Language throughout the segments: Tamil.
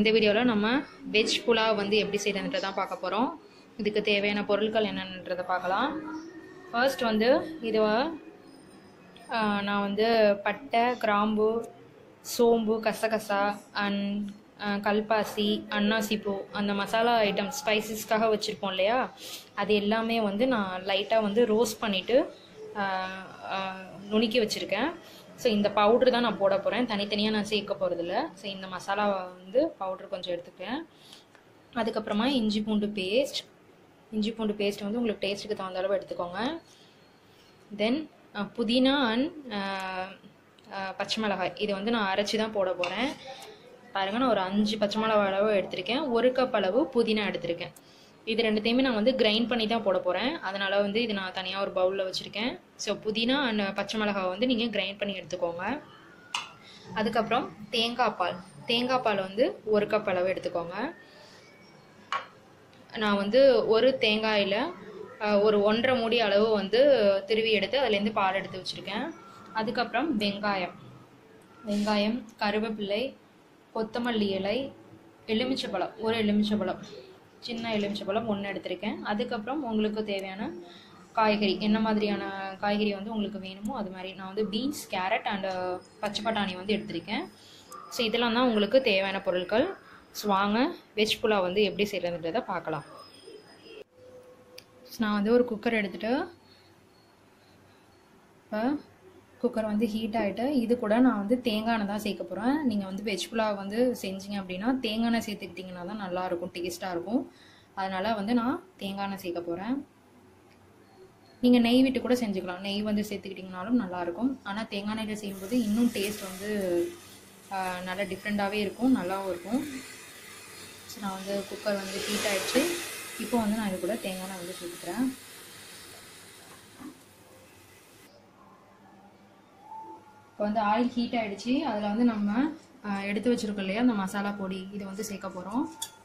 இந்த வீடியோவில் நம்ம வெஜ் புலாவ் வந்து எப்படி செய்யறதுன்றதை தான் பார்க்க போகிறோம் இதுக்கு தேவையான பொருட்கள் என்னன்றதை பார்க்கலாம் ஃபர்ஸ்ட் வந்து இது ஆஹ், நான் வந்து பட்டை கிராம்பு சோம்பு கசகசா அண்ட் கல்பாசி அன்னாசிப்பூ அந்த மசாலா ஐட்டம் ஸ்பைசஸ்க்காக வச்சுருப்போம் இல்லையா அது எல்லாமே வந்து நான் லைட்டாக வந்து ரோஸ்ட் பண்ணிவிட்டு நுணுக்கி வச்சுருக்கேன் ஸோ இந்த பவுட்ரு தான் நான் போட போகிறேன் தனித்தனியாக நான் சேர்க்க போகிறதில்ல ஸோ இந்த மசாலா வந்து பவுட்ரு கொஞ்சம் எடுத்துக்கிறேன் அதுக்கப்புறமா இஞ்சி பூண்டு பேஸ்ட் இஞ்சி பூண்டு பேஸ்ட் வந்து உங்களுக்கு டேஸ்ட்டுக்கு தகுந்த அளவு எடுத்துக்கோங்க தென் புதினா அண்ட் பச்சை மிளகாய் இது வந்து நான் அரைச்சி தான் போட போகிறேன் பாருங்க நான் ஒரு அஞ்சு பச்சை மிளகாய் அளவு எடுத்திருக்கேன் ஒரு கப் அளவு புதினா எடுத்திருக்கேன் இது ரெண்டுத்தையுமே நான் வந்து கிரைண்ட் பண்ணி தான் போட போகிறேன் அதனால் வந்து இது நான் தனியாக ஒரு பவுலில் வச்சுருக்கேன் ஸோ புதினா அண்ட் பச்சை மிளகாய் வந்து நீங்கள் கிரைண்ட் பண்ணி எடுத்துக்கோங்க அதுக்கப்புறம் தேங்காய் பால் தேங்காய் பால் வந்து ஒரு கப் அளவு எடுத்துக்கோங்க நான் வந்து ஒரு தேங்காயில் ஒரு ஒன்றரை மூடி அளவு வந்து திருவி எடுத்து அதுலேருந்து பால் எடுத்து வச்சுருக்கேன் அதுக்கப்புறம் வெங்காயம் வெங்காயம் கருவேப்பிள்ளை கொத்தமல்லி இலை எலுமிச்சைப்பழம் ஒரு எலுமிச்சைப்பழம் சின்ன எலுமிச்சைப்பழம் ஒன்று எடுத்திருக்கேன் அதுக்கப்புறம் உங்களுக்கு தேவையான காய்கறி என்ன மாதிரியான காய்கறி வந்து உங்களுக்கு வேணுமோ அது மாதிரி நான் வந்து பீன்ஸ் கேரட் அண்ட் பச்சை பட்டாணி வந்து எடுத்திருக்கேன் ஸோ இதெல்லாம் தான் உங்களுக்கு தேவையான பொருட்கள் ஸோ வாங்க வெஜ் புலாவ் வந்து எப்படி செய்கிறதுன்றதை பார்க்கலாம் ஸோ நான் வந்து ஒரு குக்கர் எடுத்துகிட்டு இப்போ குக்கர் வந்து ஹீட் ஆகிட்டு இது கூட நான் வந்து தேங்காய் எண்ணெய் தான் சேர்க்க போகிறேன் நீங்கள் வந்து வெஜ் புலாவ் வந்து செஞ்சீங்க அப்படின்னா தேங்காய் எண்ணெய் சேர்த்துக்கிட்டிங்கன்னா தான் நல்லாயிருக்கும் டேஸ்ட்டாக இருக்கும் அதனால் வந்து நான் தேங்காய் எண்ணெய் சேர்க்க போகிறேன் நீங்கள் நெய் விட்டு கூட செஞ்சுக்கலாம் நெய் வந்து சேர்த்துக்கிட்டிங்கனாலும் நல்லாயிருக்கும் ஆனால் தேங்காய் எண்ணெயில் செய்யும்போது இன்னும் டேஸ்ட் வந்து ஆஹ், நல்லா டிஃப்ரெண்ட்டாகவே இருக்கும் நல்லாவும் இருக்கும் ஸோ நான் வந்து குக்கர் வந்து ஹீட் ஆகிடுச்சு இப்போ வந்து நான் இது கூட தேங்காய் எண்ணெய் வந்து சேர்த்துக்கிறேன் இப்போ வந்து ஆயில் ஹீட் ஆயிடுச்சு அதில் வந்து நம்ம ஆஹ், எடுத்து வச்சிருக்கோம் இல்லையா அந்த மசாலா பொடி இது வந்து சேர்க்க போகிறோம்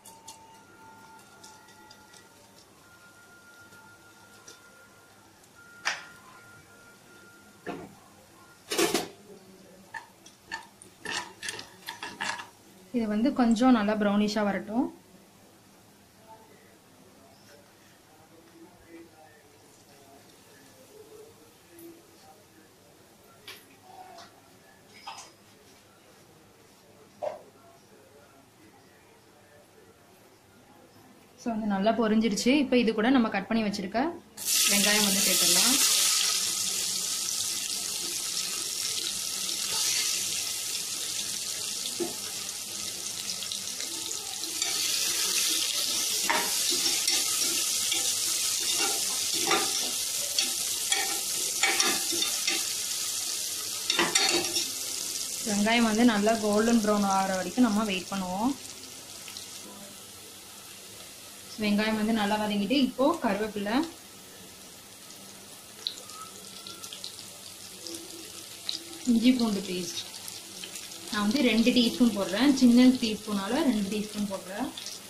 இது வந்து கொஞ்சம் நல்லா ப்ரௌனிஷாக வரட்டும் ஸோ வந்து நல்லா பொரிஞ்சிருச்சு இப்போ இது கூட நம்ம கட் பண்ணி வச்சிருக்க வெங்காயம் வந்து சேர்த்துடலாம் வெங்காயம் வந்து நல்லா கோல்டன் ப்ரௌன் ஆகிற வரைக்கும் நம்ம வெயிட் பண்ணுவோம் வெங்காயம் வந்து நல்லா வதங்கிட்டு இப்போ கருவேப்பிலை இஞ்சி பூண்டு பேஸ்ட் நான் வந்து ரெண்டு டீஸ்பூன் போடுறேன் சின்ன டீஸ்பூனால ரெண்டு டீஸ்பூன் போடுறேன்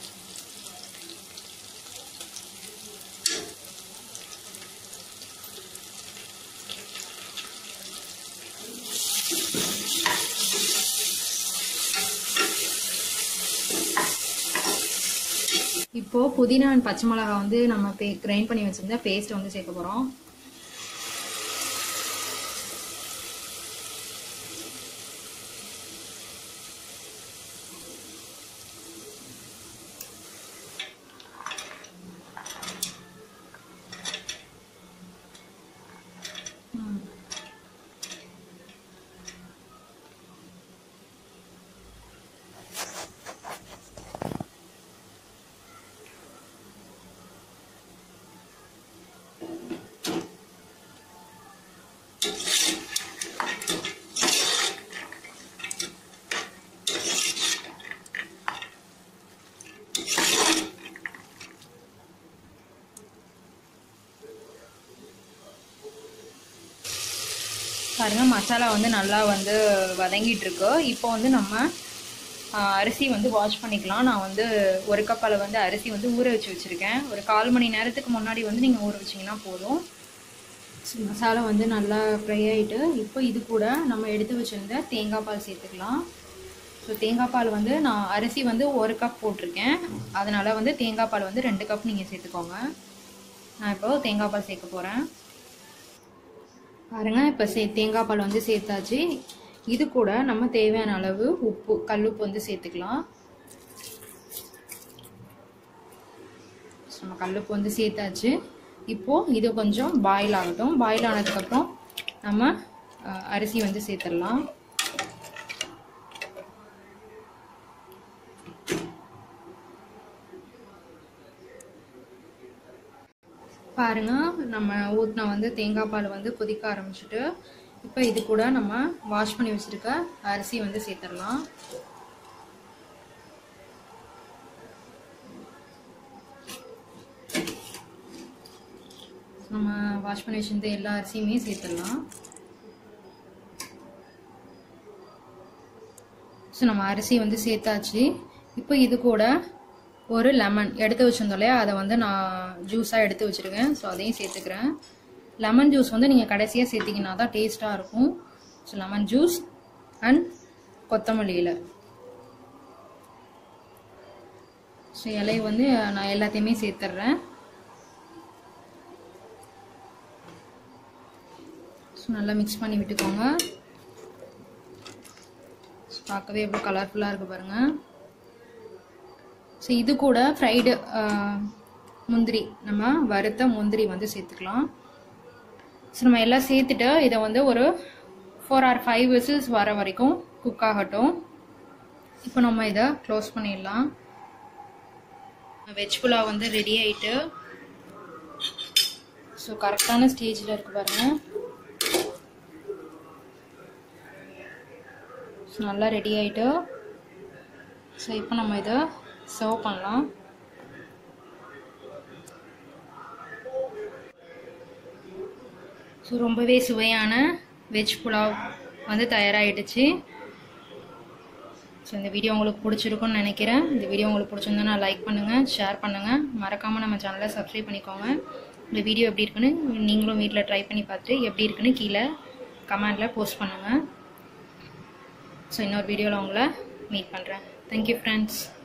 இப்போ புதினா and பச்சை மிளகாய் வந்து நம்ம பே கிரைண்ட் பண்ணி வச்சிருந்த பேஸ்ட் வந்து சேர்க்க போறோம் ம். பாருங்க மசாலா வந்து நல்லா வந்து வதங்கிட்டு இருக்கு இப்போ வந்து நம்ம ஆ, அரிசி வந்து வாஷ் பண்ணிக்கலாம் நான் வந்து ஒரு கப் அளவு வந்து அரிசி வந்து ஊற வச்சு வச்சுருக்கேன் ஒரு கால் மணி நேரத்துக்கு முன்னாடி வந்து நீங்கள் ஊற வச்சிங்கன்னா போதும் ஸோ மசாலா வந்து நல்லா ஃப்ரை ஆகிட்டு இப்போ இது கூட நம்ம எடுத்து வச்சிருந்த தேங்காய் பால் சேர்த்துக்கலாம் ஸோ தேங்காய் பால் வந்து நான் அரிசி வந்து ஒரு கப் போட்டிருக்கேன் அதனால வந்து தேங்காய் பால் வந்து ரெண்டு கப் நீங்கள் சேர்த்துக்கோங்க நான் இப்போ தேங்காய் பால் சேர்க்க போகிறேன் பாருங்க இப்போ சே தேங்காய் பால் வந்து சேர்த்தாச்சு இது கூட நம்ம தேவையான அளவு உப்பு கல்லுப்பு வந்து சேர்த்துக்கலாம் நம்ம கல்லுப்பு வந்து சேர்த்தாச்சு இப்போது இது கொஞ்சம் பாயில் ஆகட்டும் பாயில் ஆனதுக்கப்புறம் நம்ம அரிசி வந்து சேர்த்துடலாம் பாருங்க நம்ம ஊற்றின வந்து தேங்காய் பால் வந்து கொதிக்க ஆரம்பிச்சுட்டு இப்போ இது கூட நம்ம வாஷ் பண்ணி வச்சுருக்க அரிசி வந்து சேர்த்துடலாம் நம்ம வாஷ் பண்ணி வச்சிருந்த எல்லா அரிசியுமே சேர்த்துடலாம் ஸோ நம்ம அரிசி வந்து சேர்த்தாச்சு இப்போ இது கூட ஒரு லெமன் எடுத்து வச்சிருந்தோம் இல்லையா அதை வந்து நான் ஜூஸாக எடுத்து வச்சுருக்கேன் ஸோ அதையும் சேர்த்துக்கிறேன் லெமன் ஜூஸ் வந்து நீங்கள் கடைசியாக சேர்த்திங்கன்னா தான் டேஸ்ட்டாக இருக்கும் ஸோ லெமன் ஜூஸ் அண்ட் கொத்தமல்லி இலை ஸோ இலையை வந்து நான் எல்லாத்தையுமே சேர்த்துட்றேன் ஸோ நல்லா மிக்ஸ் பண்ணி விட்டுக்கோங்க பார்க்கவே எவ்வளோ கலர்ஃபுல்லாக இருக்குது பாருங்கள் ஸோ இது கூட ஃப்ரைடு முந்திரி நம்ம வறுத்த முந்திரி வந்து சேர்த்துக்கலாம் ஸோ நம்ம எல்லாம் சேர்த்துட்டு இதை வந்து ஒரு ஃபோர் ஆர் ஃபைவ் விசில்ஸ் வர வரைக்கும் குக் ஆகட்டும் இப்போ நம்ம இதை க்ளோஸ் பண்ணிடலாம் வெஜ் புலாவ் வந்து ரெடி ஆயிட்டு ஸோ கரெக்டான ஸ்டேஜில் இருக்கு பாருங்க ஸோ நல்லா ரெடி ஆயிட்டு ஸோ இப்போ நம்ம இதை சர்வ் பண்ணலாம் ஸோ ரொம்பவே சுவையான வெஜ் புலாவ் வந்து தயாராகிடுச்சு ஸோ இந்த வீடியோ உங்களுக்கு பிடிச்சிருக்குன்னு நினைக்கிறேன் இந்த வீடியோ உங்களுக்கு பிடிச்சிருந்தா லைக் பண்ணுங்கள் ஷேர் பண்ணுங்கள் மறக்காமல் நம்ம சேனலை சப்ஸ்கிரைப் பண்ணிக்கோங்க இந்த வீடியோ எப்படி இருக்குன்னு நீங்களும் வீட்டில் ட்ரை பண்ணி பார்த்துட்டு எப்படி இருக்குன்னு கீழே கமெண்டில் போஸ்ட் பண்ணுங்கள் ஸோ இன்னொரு வீடியோவில் உங்களை மீட் பண்ணுறேன் தேங்க்யூ ஃப்ரெண்ட்ஸ்